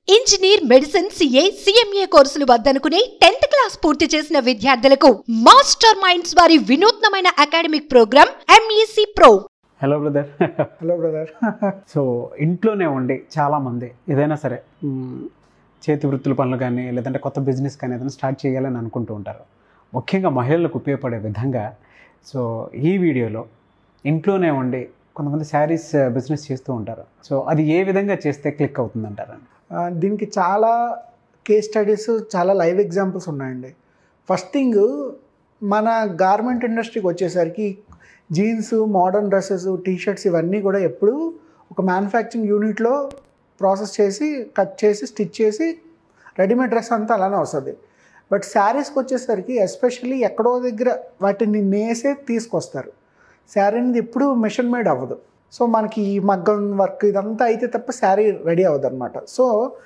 Engineer medicine CA CMA కోర్సులు వద్దనుకుని tenth class పూర్తి చేసిన విద్యార్థులకు మాస్టర్ మైండ్స్ వారి వినూత్నమైన academic program MEC pro hello brother hello brother so ఇంట్లోనే ఉండి చాలామంది ఏదైనా సరే మ్, చేతి వృత్తుల పనులు కానీ లేదంటే కొత్త బిజినెస్ కానీ ఏదైనా స్టార్ట్ చేయాలని అనుకుంటూ ఉంటారు ముఖ్యంగా మహిళలకు ఉపయోగపడే విధంగా సో ఈ వీడియోలో ఇంట్లోనే ఉండి కొంతమంది శారీస్ బిజినెస్ చేస్తూ ఉంటారు సో అది ఏ విధంగా చేస్తే క్లిక్ అవుతుందంటారు దీనికి చాలా కేస్ స్టడీస్ చాలా లైవ్ ఎగ్జాంపుల్స్ ఉన్నాయండి ఫస్ట్ థింగ్ మన గార్మెంట్ ఇండస్ట్రీకి వచ్చేసరికి జీన్స్ మోడర్న్ డ్రెస్సెస్ టీషర్ట్స్ ఇవన్నీ కూడా ఎప్పుడు ఒక మ్యానుఫ్యాక్చరింగ్ యూనిట్లో ప్రాసెస్ చేసి కట్ చేసి స్టిచ్ చేసి రెడీమేడ్ డ్రెస్ అంతా అలానే వస్తుంది బట్ శారీస్కి వచ్చేసరికి ఎస్పెషల్లీ ఎక్కడో దగ్గర వాటిని నేసే తీసుకొస్తారు శారీ అనేది ఎప్పుడు మిషన్ మేడ్ అవ్వదు సో మనకి ఈ మగ్గం వర్క్ ఇదంతా అయితే తప్ప శారీ రెడీ అవ్వదు అనమాట సో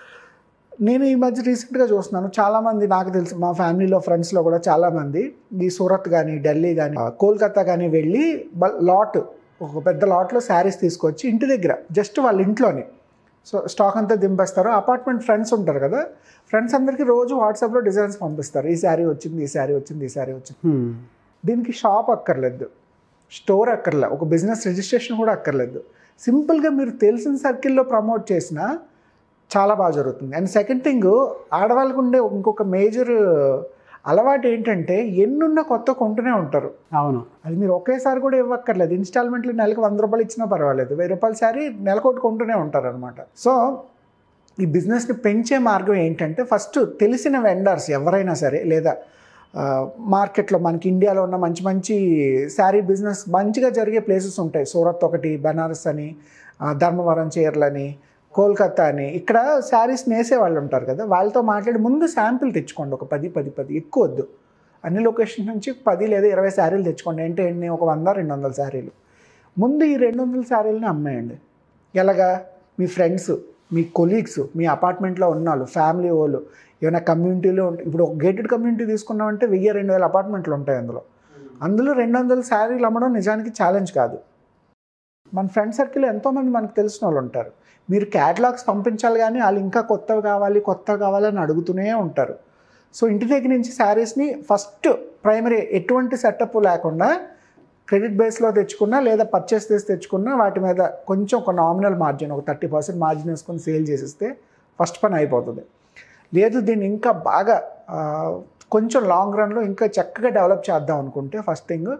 నేను ఈ మధ్య రీసెంట్గా చూస్తున్నాను చాలామంది నాకు తెలుసు మా ఫ్యామిలీలో ఫ్రెండ్స్లో కూడా చాలామంది ఈ సూరత్ కానీ ఢిల్లీ కానీ కోల్కతా కానీ వెళ్ళి లాట్ ఒక పెద్ద లాట్లో శారీస్ తీసుకొచ్చి ఇంటి దగ్గర జస్ట్ వాళ్ళ ఇంట్లోనే సో స్టాక్ అంతా దింపేస్తారు అపార్ట్మెంట్ ఫ్రెండ్స్ ఉంటారు కదా ఫ్రెండ్స్ అందరికీ రోజు వాట్సాప్లో డిజైన్స్ పంపిస్తారు ఈ శారీ వచ్చింది ఈ శారీ వచ్చింది ఈ శారీ వచ్చింది దీనికి షాప్ అక్కర్లేదు స్టోర్ అక్కర్లే ఒక బిజినెస్ రిజిస్ట్రేషన్ కూడా అక్కర్లేదు సింపుల్గా మీరు తెలిసిన సర్కిల్లో ప్రమోట్ చేసినా చాలా బాగా జరుగుతుంది అండ్ సెకండ్ థింగ్ ఆడవాళ్ళకు ఉండే ఇంకొక మేజర్ అలవాటు ఏంటంటే ఎన్నున్న కొత్త కొంటూనే ఉంటారు అవును అది మీరు ఒకేసారి కూడా ఇవ్వక్కర్లేదు ఇన్స్టాల్మెంట్లు నెలకు వంద రూపాయలు ఇచ్చినా పర్వాలేదు వెయ్యి రూపాయల సారి నెలకొకటి కొంటూనే ఉంటారు అనమాట సో ఈ బిజినెస్ని పెంచే మార్గం ఏంటంటే ఫస్ట్ తెలిసిన వెండర్స్ ఎవరైనా సరే లేదా ఆ, మార్కెట్లో మనకి ఇండియాలో ఉన్న మంచి మంచి శారీ బిజినెస్ మంచిగా జరిగే ప్లేసెస్ ఉంటాయి సూరత్ ఒకటి బనారస్ అని ఆ, ధర్మవరం చీరలని కోల్కతా అని ఇక్కడ శారీస్ నేసే వాళ్ళు ఉంటారు కదా వాళ్ళతో మాట్లాడి ముందు శాంపిల్ తెచ్చుకోండి ఒక పది పది పది ఎక్కువ వద్దు అన్ని లొకేషన్ నుంచి పది లేదా ఇరవై శారీలు తెచ్చుకోండి అంటే ఎన్ని ఒక వంద రెండు వందల శారీలు ముందు ఈ రెండు వందల శారీలని అమ్మేయండి ఎలాగా మీ ఫ్రెండ్స్ మీ కొలీగ్స్ మీ అపార్ట్మెంట్లో ఉన్న వాళ్ళు ఫ్యామిలీ వాళ్ళు ఏమైనా కమ్యూనిటీలో ఉంటే ఇప్పుడు ఒక గేటెడ్ కమ్యూనిటీ తీసుకున్నామంటే వెయ్యి రెండు వేల అపార్ట్మెంట్లు ఉంటాయి అందులో అందులో రెండు వందల శారీలు అమ్మడం నిజానికి ఛాలెంజ్ కాదు మన ఫ్రెండ్ సర్కిల్ ఎంతోమంది మనకు తెలిసిన వాళ్ళు ఉంటారు మీరు క్యాటలాగ్స్ పంపించాలి కానీ వాళ్ళు ఇంకా కొత్తవి కావాలి కొత్తవి కావాలని అడుగుతూనే ఉంటారు సో ఇంటి దగ్గర నుంచి శారీస్ని ఫస్ట్ ప్రైమరీ ఎటువంటి సెటప్ లేకుండా క్రెడిట్ బేస్లో తెచ్చుకున్నా లేదా పర్చేస్ చేసి తెచ్చుకున్నా వాటి మీద కొంచెం ఒక నామినల్ మార్జిన్ ఒక థర్టీ పర్సెంట్ మార్జిన్ వేసుకొని సేల్ చేసేస్తే ఫస్ట్ పని అయిపోతుంది లేదు దీన్ని ఇంకా బాగా ఆ, కొంచెం లాంగ్ రన్లో ఇంకా చక్కగా డెవలప్ చేద్దాం అనుకుంటే ఫస్ట్ థింగ్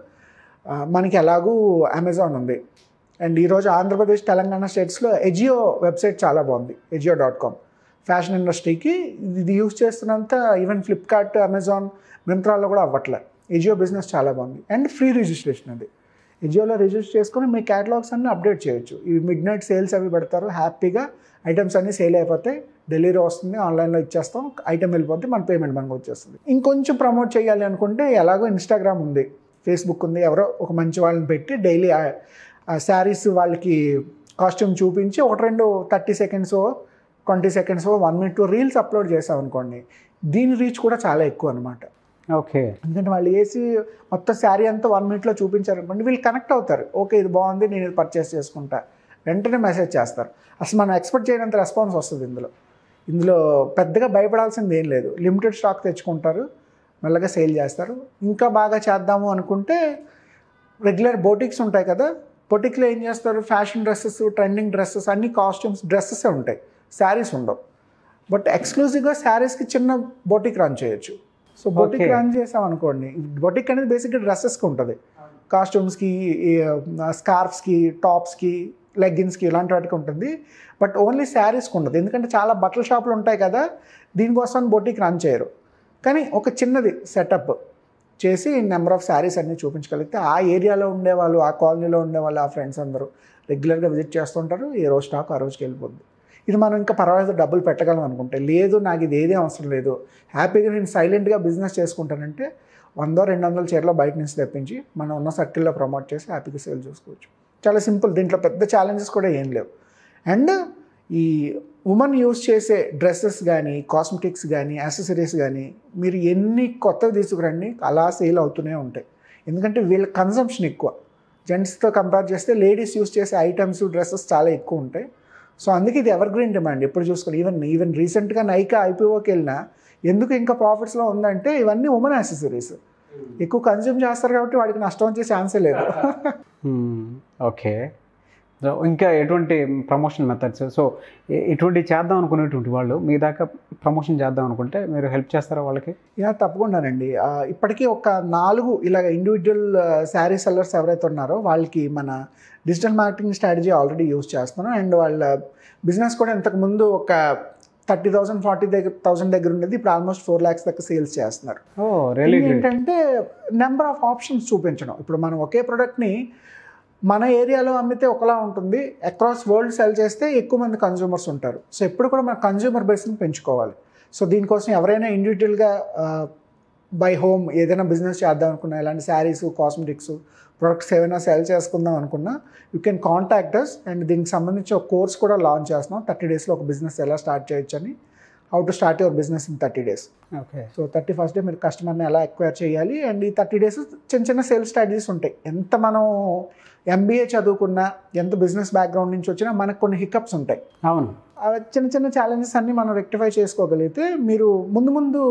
మనకి ఎలాగూ అమెజాన్ ఉంది అండ్ ఈరోజు ఆంధ్రప్రదేశ్ తెలంగాణ స్టేట్స్లో ఎజియో వెబ్సైట్ చాలా బాగుంది ఎజియో డాట్ కామ్ ఫ్యాషన్ ఇండస్ట్రీకి ఇది యూస్ చేస్తున్నంత ఈవెన్ ఫ్లిప్కార్ట్ అమెజాన్ మింత్రాల్లో కూడా అవ్వట్లే ఎజియో బిజినెస్ చాలా బాగుంది అండ్ ఫ్రీ రిజిస్ట్రేషన్ అది ఎజియోలో రిజిస్టర్ చేసుకొని మీ క్యాటలాగ్స్ అన్ని అప్డేట్ చేయొచ్చు ఈ మిడ్ నైట్ సేల్స్ అవి పెడతారు హ్యాపీగా ఐటమ్స్ అన్ని సేల్ అయిపోతాయి డెలివరీ వస్తుంది ఆన్లైన్లో ఇచ్చేస్తాం ఐటమ్ వెళ్ళిపోతే మన పేమెంట్ మనకు వచ్చేస్తుంది ఇంకొంచెం ప్రమోట్ చేయాలి అనుకుంటే ఎలాగో ఇన్స్టాగ్రామ్ ఉంది ఫేస్బుక్ ఉంది ఎవరో ఒక మంచి వాళ్ళని పెట్టి డైలీ శారీస్ వాళ్ళకి కాస్ట్యూమ్ చూపించి ఒకటి రెండు thirty seconds twenty seconds one minute reels upload చేసాం అనుకోండి దీని రీచ్ కూడా చాలా ఎక్కువ అనమాట ఓకే ఎందుకంటే వాళ్ళు వేసి మొత్తం శారీ అంతా వన్ మినిట్లో చూపించారనుకోండి వీళ్ళు కనెక్ట్ అవుతారు ఓకే ఇది బాగుంది నేను ఇది పర్చేస్ చేసుకుంటా వెంటనే మెసేజ్ చేస్తారు అసలు మనం ఎక్స్పెక్ట్ చేయనంత రెస్పాన్స్ వస్తుంది ఇందులో ఇందులో పెద్దగా భయపడాల్సింది ఏం లేదు లిమిటెడ్ స్టాక్ తెచ్చుకుంటారు మెల్లగా సేల్ చేస్తారు ఇంకా బాగా చేద్దాము అనుకుంటే రెగ్యులర్ బోటిక్స్ ఉంటాయి కదా బొటిక్లో ఏం చేస్తారు ఫ్యాషన్ డ్రెస్సెస్ ట్రెండింగ్ డ్రెస్సెస్ అన్ని కాస్ట్యూమ్స్ డ్రెస్సెసే ఉంటాయి శారీస్ ఉండవు బట్ ఎక్స్క్లూజివ్గా శారీస్కి చిన్న బొటిక్ రన్ చేయొచ్చు సో బొటిక్ Okay. రన్ చేసాం అనుకోండి బొటిక్ అనేది బేసిక్గా డ్రెస్సెస్కి ఉంటుంది కాస్ట్యూమ్స్కి స్కార్ఫ్స్కి టాప్స్కి లెగ్గిన్స్కి ఇలాంటి వాటికి ఉంటుంది బట్ ఓన్లీ శారీస్కి ఉండదు ఎందుకంటే చాలా బట్టల షాపులు ఉంటాయి కదా దీనికోసం బొటిక్ రన్ చేయరు కానీ ఒక చిన్నది సెటప్ చేసి నెంబర్ ఆఫ్ శారీస్ అన్నీ చూపించగలిగితే ఆ ఏరియాలో ఉండేవాళ్ళు ఆ కాలనీలో ఉండేవాళ్ళు ఆ ఫ్రెండ్స్ అందరూ రెగ్యులర్గా విజిట్ చేస్తుంటారు ఏ రోజు స్టాక్ ఆ రోజుకి వెళ్ళిపోద్ది ఇది మనం ఇంకా పర్వాలేదు డబ్బులు పెట్టగలం అనుకుంటే లేదు నాకు ఇది ఏదే అవసరం లేదు హ్యాపీగా నేను సైలెంట్గా బిజినెస్ చేసుకుంటానంటే వందో రెండు వందల చీరలో బయట నుంచి తెప్పించి మనం ఉన్న సర్కిల్లో ప్రమోట్ చేసి హ్యాపీగా సేల్ చేసుకోవచ్చు చాలా సింపుల్ దీంట్లో పెద్ద ఛాలెంజెస్ కూడా ఏం లేవు అండ్ ఈ ఉమెన్ యూస్ చేసే డ్రెస్సెస్ కానీ కాస్మెటిక్స్ కానీ యాక్సెసరీస్ కానీ మీరు ఎన్ని కొత్తవి తీసుకురండి అలా సేల్ అవుతూనే ఉంటాయి ఎందుకంటే వీళ్ళ కన్సంప్షన్ ఎక్కువ జెంట్స్తో కంపేర్ చేస్తే లేడీస్ యూస్ చేసే ఐటమ్స్ డ్రెస్సెస్ చాలా ఎక్కువ ఉంటాయి సో అందుకే ఇది ఎవర్ గ్రీన్ డిమాండ్ ఎప్పుడు చూసుకోవాలి ఈవెన్ ఈవెన్ రీసెంట్గా నైకా ఐపీఓకి వెళ్ళినా ఎందుకు ఇంకా ప్రాఫిట్స్లో ఉందంటే ఇవన్నీ ఉమెన్ యాక్సెసరీస్ ఎక్కువ కన్జ్యూమ్ చేస్తారు కాబట్టి వాడికి నష్టం వచ్చే ఛాన్సే లేదు ఓకే సో ఇంకా ఎటువంటి ప్రమోషన్ మెథడ్స్ సో ఇటువంటి చేద్దాం అనుకునేటువంటి వాళ్ళు మీ దాకా ప్రమోషన్ చేద్దాం అనుకుంటే మీరు హెల్ప్ చేస్తారా వాళ్ళకి యా తప్పకుండానండి ఆ, ఇప్పటికీ ఒక నాలుగు ఇలాగ ఇండివిజువల్ శారీ సెల్లర్స్ ఎవరైతే ఉన్నారో వాళ్ళకి మన digital marketing strategy already use చేస్తున్నాం అండ్ వాళ్ళ బిజినెస్ కూడా ఇంతకుముందు ఒక థర్టీ థౌసండ్ ఫార్టీ దగ్గర థౌసండ్ దగ్గర ఉండేది ఇప్పుడు ఆల్మోస్ట్ ఫోర్ ల్యాక్స్ దాకా సేల్స్ చేస్తున్నారు ఓ రియలీ ఇది గ్రేట్ ఏంటంటే నెంబర్ ఆఫ్ ఆప్షన్స్ చూపించడం ఇప్పుడు మనం ఒకే ప్రోడక్ట్ని మన ఏరియాలో అమ్మితే ఒకలా ఉంటుంది అక్రాస్ వరల్డ్ సెల్ చేస్తే ఎక్కువ మంది కన్జ్యూమర్స్ ఉంటారు సో ఎప్పుడు కూడా మన కన్జ్యూమర్ బేస్ని పెంచుకోవాలి సో దీనికోసం ఎవరైనా ఇండివిజువల్గా బై హోమ్ ఏదైనా బిజినెస్ చేద్దాం అనుకున్నా ఇలాంటి శారీస్ కాస్మెటిక్స్ ప్రొడక్ట్స్ ఏమైనా సెల్ చేసుకుందాం అనుకున్నా you can contact us and దీనికి సంబంధించి ఒక కోర్స్ కూడా లాంచ్ చేస్తున్నాం థర్టీ డేస్లో ఒక బిజినెస్ ఎలా స్టార్ట్ చేయొచ్చు అని how to start your business in thirty days okay so thirty first day మీరు కస్టమర్ని ఎలా ఎక్వైర్ చేయాలి అండ్ ఈ థర్టీ డేస్ చిన్న చిన్న సేల్స్ స్ట్రాటజీస్ ఉంటాయి ఎంత మనం ఎంబీఏ చదువుకున్నా ఎంత బిజినెస్ బ్యాక్గ్రౌండ్ నుంచి వచ్చినా మనకు కొన్ని హికప్స్ ఉంటాయి అవును ఆ చిన్న చిన్న ఛాలెంజెస్ అన్నీ మనం రెక్టిఫై చేసుకోగలిగితే మీరు ముందు ముందు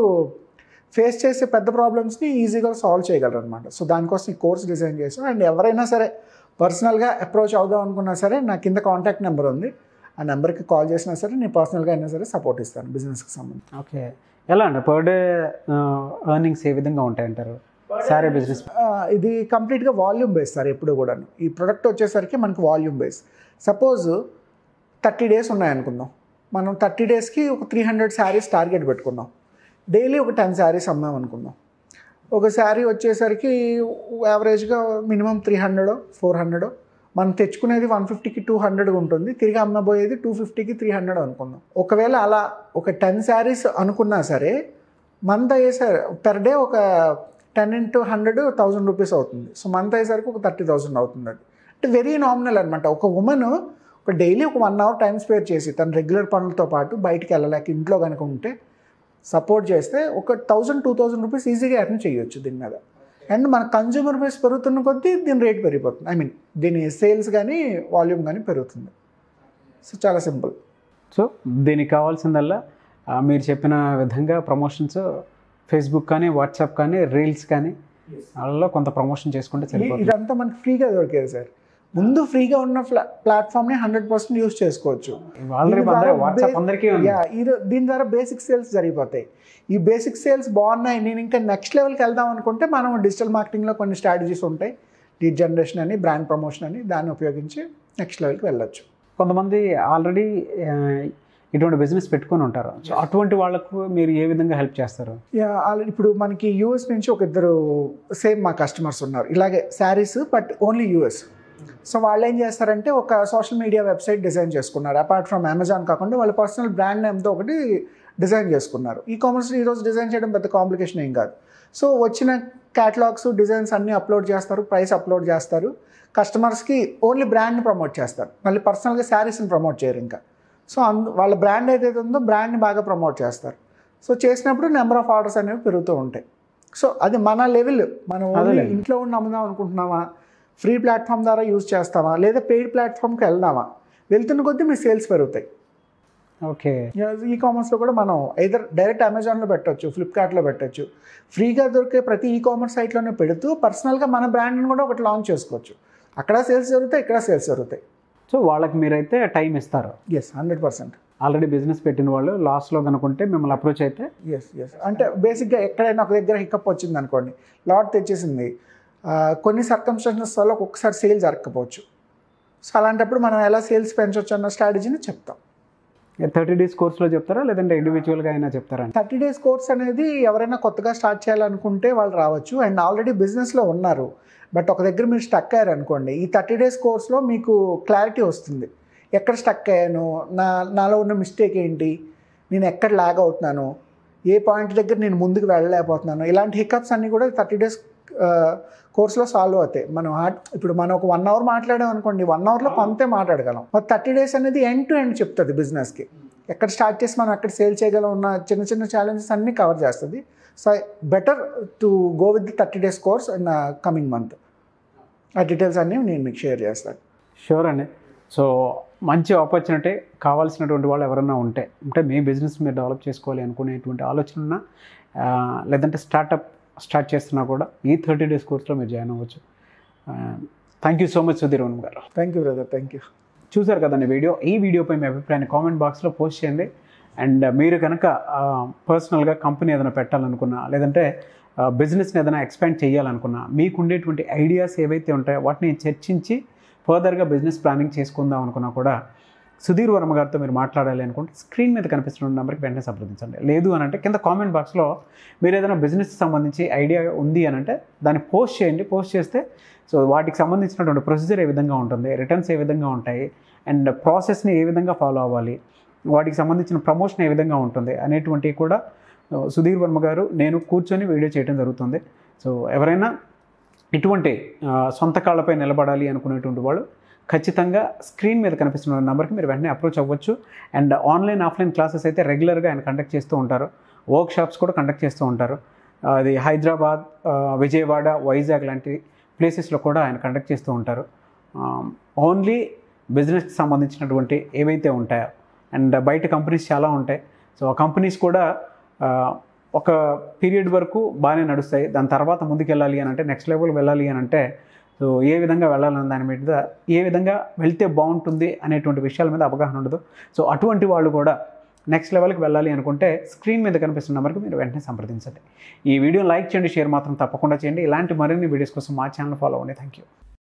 ఫేస్ చేసే పెద్ద ప్రాబ్లమ్స్ని ఈజీగా సాల్వ్ చేయగలరు అనమాట సో దానికోసం ఈ కోర్స్ డిజైన్ చేసాం అండ్ ఎవరైనా సరే పర్సనల్గా అప్రోచ్ అవుదాం అనుకున్నా సరే నా కింద కాంటాక్ట్ నెంబర్ ఉంది ఆ నెంబర్కి కాల్ చేసినా సరే నేను పర్సనల్గా అయినా సరే సపోర్ట్ ఇస్తాను బిజినెస్కి సంబంధించి ఓకే ఎలా అండి పర్ డే ఎర్నింగ్స్ ఏ విధంగా ఉంటాయంటారు సారీ బిజినెస్ ఆ, ఇది కంప్లీట్గా వాల్యూమ్ బేస్ సార్ ఎప్పుడు కూడా ఈ ప్రొడక్ట్ వచ్చేసరికి మనకి volume base suppose thirty days ఉన్నాయనుకుందాం మనం థర్టీ డేస్కి ఒక త్రీ హండ్రెడ్ శారీస్ టార్గెట్ పెట్టుకున్నాం డైలీ ఒక టెన్ శారీస్ అమ్మాం అనుకుందాం ఒక శారీ వచ్చేసరికి యావరేజ్గా minimum three hundred four hundred మనం తెచ్చుకునేది వన్ ఫిఫ్టీకి టూ హండ్రెడ్ ఉంటుంది తిరిగి అమ్మబోయేది టూ ఫిఫ్టీకి త్రీ హండ్రెడ్ అనుకుందాం ఒకవేళ అలా ఒక టెన్ శారీస్ అనుకున్నా సరే మంత్ అయ్యేసరి పెర్ డే ఒక ten into hundred thousand rupees అవుతుంది సో మంత్ అయ్యేసరికి ఒక థర్టీ థౌసండ్ అవుతుంది అది అంటే వెరీ నామినల్ అనమాట ఒక ఉమెన్ ఒక డైలీ ఒక వన్ అవర్ టైం స్పేర్ చేసి తన రెగ్యులర్ పనులతో పాటు బయటికి వెళ్ళలేక ఇంట్లో కనుక ఉంటే సపోర్ట్ చేస్తే ఒక థౌజండ్ టూ థౌజండ్ రూపీస్ ఈజీగా ఎర్న్ చేయొచ్చు దీని మీద అండ్ మన కన్జ్యూమర్ బేస్ పెరుగుతున్న కొద్దీ దీని రేట్ పెరిగిపోతుంది ఐ మీన్ దీని సేల్స్ కానీ వాల్యూమ్ కానీ పెరుగుతుంది సో చాలా సింపుల్ సో దీనికి కావాల్సిందల్లా ఆ, మీరు చెప్పిన విధంగా ప్రమోషన్స్ ఫేస్బుక్ కానీ వాట్సాప్ కానీ రీల్స్ కానీ వాళ్ళలో కొంత ప్రమోషన్ చేసుకుంటే సరిపోతుంది ఇదంతా మనకి ఫ్రీగా దొరికేది సార్ ముందు ఫ్రీగా ఉన్న ప్లా ప్లాట్ఫామ్ని హండ్రెడ్ పర్సెంట్ యూస్ చేసుకోవచ్చు ఆల్రెడీ దీని ద్వారా వాట్సాప్ బే- అందరికీ ఉంది యా ఇది దీని ద్వారా బేసిక్ సేల్స్ జరిగిపోతాయి ఈ బేసిక్ సేల్స్ బాగున్నాయి నేను ఇంకా నెక్స్ట్ లెవెల్కి వెళ్దాం అనుకుంటే మనం డిజిటల్ మార్కెటింగ్లో కొన్ని స్ట్రాటజీస్ ఉంటాయి లీడ్ జనరేషన్ అని బ్రాండ్ ప్రమోషన్ అని దాన్ని ఉపయోగించి నెక్స్ట్ లెవెల్కి వెళ్ళొచ్చు కొంతమంది ఆల్రెడీ ఇటువంటి బిజినెస్ పెట్టుకొని ఉంటారు సో అటువంటి వాళ్ళకు మీరు ఏ విధంగా హెల్ప్ చేస్తారు యా ఆల్రెడీ ఇప్పుడు మనకి యూఎస్ నుంచి ఒక ఇద్దరు సేమ్ మా కస్టమర్స్ ఉన్నారు ఇలాగే saris but only US so వాళ్ళు ఏం చేస్తారంటే ఒక సోషల్ మీడియా వెబ్సైట్ డిజైన్ చేసుకున్నారు అపార్ట్ ఫ్రమ్ అమెజాన్ కాకుండా వాళ్ళ పర్సనల్ బ్రాండ్ నేమ్తో ఒకటి డిజైన్ చేసుకున్నారు ఈ కామర్స్ ఈరోజు డిజైన్ చేయడం పెద్ద కాంప్లికేషన్ ఏం కాదు సో వచ్చిన క్యాటలాగ్స్ డిజైన్స్ అన్నీ అప్లోడ్ చేస్తారు ప్రైస్ అప్లోడ్ చేస్తారు కస్టమర్స్కి ఓన్లీ బ్రాండ్ని ప్రమోట్ చేస్తారు మళ్ళీ పర్సనల్గా శారీస్ని ప్రమోట్ చేయరు ఇంకా సో అందు వాళ్ళ బ్రాండ్ ఏదైతే ఉందో బ్రాండ్ని బాగా ప్రమోట్ చేస్తారు సో చేసినప్పుడు నెంబర్ ఆఫ్ ఆర్డర్స్ అనేవి పెరుగుతూ ఉంటాయి సో అది మన లెవెల్ మనం ఓన్లీ అదేలేండి. ఇంట్లో ఉండి అమ్ముదాం అనుకుంటున్నామా ఫ్రీ ప్లాట్ఫామ్ ద్వారా యూజ్ చేస్తామా లేదా పెయిడ్ ప్లాట్ఫామ్కి వెళ్దామా వెళ్తున్న కొద్దీ మీ సేల్స్ పెరుగుతాయి ఓకే ఈ కామర్స్లో కూడా మనం ఐదర్ డైరెక్ట్ అమెజాన్లో పెట్టొచ్చు ఫ్లిప్కార్ట్లో పెట్టొచ్చు ఫ్రీగా దొరికే ప్రతి ఈ కామర్స్ సైట్లోనే పెడుతూ పర్సనల్గా మన బ్రాండ్ని కూడా ఒకటి లాంచ్ చేసుకోవచ్చు అక్కడ సేల్స్ జరుగుతాయి ఇక్కడ సేల్స్ జరుగుతాయి సో వాళ్ళకి మీరైతే టైం ఇస్తారు yes hundred percent already business పెట్టిన వాళ్ళు లాస్ట్లో కనుకుంటే మిమ్మల్ని అప్రోచ్ అయితే ఎస్ ఎస్ అంటే బేసిక్గా ఎక్కడైనా ఒక దగ్గర హికప్ వచ్చింది అనుకోండి లాట్ తెచ్చేసింది ఆ, కొన్ని సర్కమ్స్టెన్సెస్ వల్ల ఒక్కొక్కసారి సేల్ జరగకపోవచ్చు సో అలాంటప్పుడు మనం ఎలా సేల్స్ పెంచవచ్చు అన్న స్ట్రాటజీని చెప్తాం థర్టీ డేస్ కోర్స్లో చెప్తారా లేదంటే ఇండివిజువల్గా అయినా చెప్తారా థర్టీ డేస్ కోర్స్ అనేది ఎవరైనా కొత్తగా స్టార్ట్ చేయాలనుకుంటే వాళ్ళు రావచ్చు అండ్ ఆల్రెడీ బిజినెస్లో ఉన్నారు బట్ ఒక దగ్గర మీరు స్టక్ అయ్యారు అనుకోండి ఈ థర్టీ డేస్ కోర్స్లో మీకు క్లారిటీ వస్తుంది ఎక్కడ స్టక్ అయ్యాను నా నాలో ఉన్న మిస్టేక్ ఏంటి నేను ఎక్కడ లాగ్ అవుతున్నాను ఏ పాయింట్ దగ్గర నేను ముందుకు వెళ్ళలేకపోతున్నాను ఇలాంటి హికప్స్ అన్నీ కూడా థర్టీ డేస్ కోర్స్లో సాల్వ్ అవుతాయి మనం ఆ- ఇప్పుడు మనం ఒక వన్ అవర్ మాట్లాడాం అనుకోండి వన్ అవర్లో కొంతే మాట్లాడగలం మరి థర్టీ డేస్ అనేది ఎండ్ టు ఎండ్ చెప్తుంది బిజినెస్కి ఎక్కడ స్టార్ట్ చేసి మనం ఎక్కడ సేల్ చేయగలం ఉన్న చిన్న చిన్న ఛాలెంజెస్ అన్నీ కవర్ చేస్తుంది so better to go with the thirty days course in coming month ఆ డీటెయిల్స్ అన్నీ నేను మీకు షేర్ చేస్తాను షూర్ అండి సో మంచి ఆపర్చునిటీ కావాల్సినటువంటి వాళ్ళు ఎవరైనా ఉంటే అంటే మీ బిజినెస్ మీరు డెవలప్ చేసుకోవాలి అనుకునేటువంటి ఆలోచన ఉన్నా ఆ, లేదంటే స్టార్టప్ స్టార్ట్ చేస్తున్నా కూడా ఈ థర్టీ డేస్ కోర్స్లో మీరు జాయిన్ అవ్వచ్చు thank you so much Sudheer Varma garu thank you brother thank you చూసారు కదండి వీడియో ఈ వీడియోపై మీ అభిప్రాయాన్ని కామెంట్ బాక్స్లో పోస్ట్ చేయండి అండ్ మీరు కనుక పర్సనల్గా కంపెనీ ఏదైనా పెట్టాలనుకున్నా లేదంటే బిజినెస్ని ఏదైనా ఎక్స్పాండ్ చేయాలనుకున్నా మీకు ఉండేటువంటి ఐడియాస్ ఏవైతే ఉంటాయో వాటిని చర్చించి ఫర్దర్గా బిజినెస్ ప్లానింగ్ చేసుకుందాం అనుకున్నా కూడా సుధీర్ వర్మ గారితో మీరు మాట్లాడాలి అనుకుంటే స్క్రీన్ మీద కనిపిస్తున్న నెంబర్కి వెంటనే సంప్రదించండి లేదు అని అంటే కింద కామెంట్ బాక్స్లో మీరు ఏదైనా బిజినెస్కి సంబంధించి ఐడియా ఉంది అని అంటే దాన్ని పోస్ట్ చేయండి పోస్ట్ చేస్తే సో వాటికి సంబంధించినటువంటి ప్రొసీజర్ ఏ విధంగా ఉంటుంది రిటర్న్స్ ఏ విధంగా ఉంటాయి అండ్ ప్రాసెస్ని ఏ విధంగా ఫాలో అవ్వాలి వాటికి సంబంధించిన ప్రమోషన్ ఏ విధంగా ఉంటుంది అనేటువంటివి కూడా ఆ, సుధీర్ వర్మ గారు నేను కూర్చొని వీడియో చేయడం జరుగుతుంది సో ఎవరైనా ఇటువంటి ఆ, సొంత కాళ్ళపై నిలబడాలి అనుకునేటువంటి వాళ్ళు ఖచ్చితంగా స్క్రీన్ మీద కనిపిస్తున్న నెంబర్కి మీరు వెంటనే అప్రోచ్ అవ్వచ్చు అండ్ ఆన్లైన్ ఆఫ్లైన్ క్లాసెస్ అయితే రెగ్యులర్గా ఆయన కండక్ట్ చేస్తూ ఉంటారు వర్క్ షాప్స్ కూడా కండక్ట్ చేస్తూ ఉంటారు ఆ, అది హైదరాబాద్ ఆ, విజయవాడ వైజాగ్ లాంటి ప్లేసెస్లో కూడా ఆయన కండక్ట్ చేస్తూ ఉంటారు ఓన్లీ బిజినెస్కి సంబంధించినటువంటి ఏవైతే ఉంటాయో అండ్ బయట కంపెనీస్ చాలా ఉంటాయి సో ఆ కంపెనీస్ కూడా ఆ, ఒక పీరియడ్ వరకు బాగానే నడుస్తాయి దాని తర్వాత ముందుకు వెళ్ళాలి అని అంటే నెక్స్ట్ లెవెల్ వెళ్ళాలి అని అంటే సో ఏ విధంగా వెళ్ళాలన్న దాని మీద ఏ విధంగా వెళ్తే బాగుంటుంది అనేటువంటి విషయాల మీద అవగాహన ఉండదు సో అటువంటి వాళ్ళు కూడా నెక్స్ట్ లెవెల్కి వెళ్ళాలి అనుకుంటే స్క్రీన్ మీద కనిపిస్తున్న నెంబర్కి మీరు వెంటనే సంప్రదించండి ఈ వీడియో లైక్ చేయండి షేర్ మాత్రం తప్పకుండా చేయండి ఇలాంటి మరిన్ని వీడియోస్ కోసం మా ఛానల్ ఫాలో అవ్వండి థ్యాంక్ యూ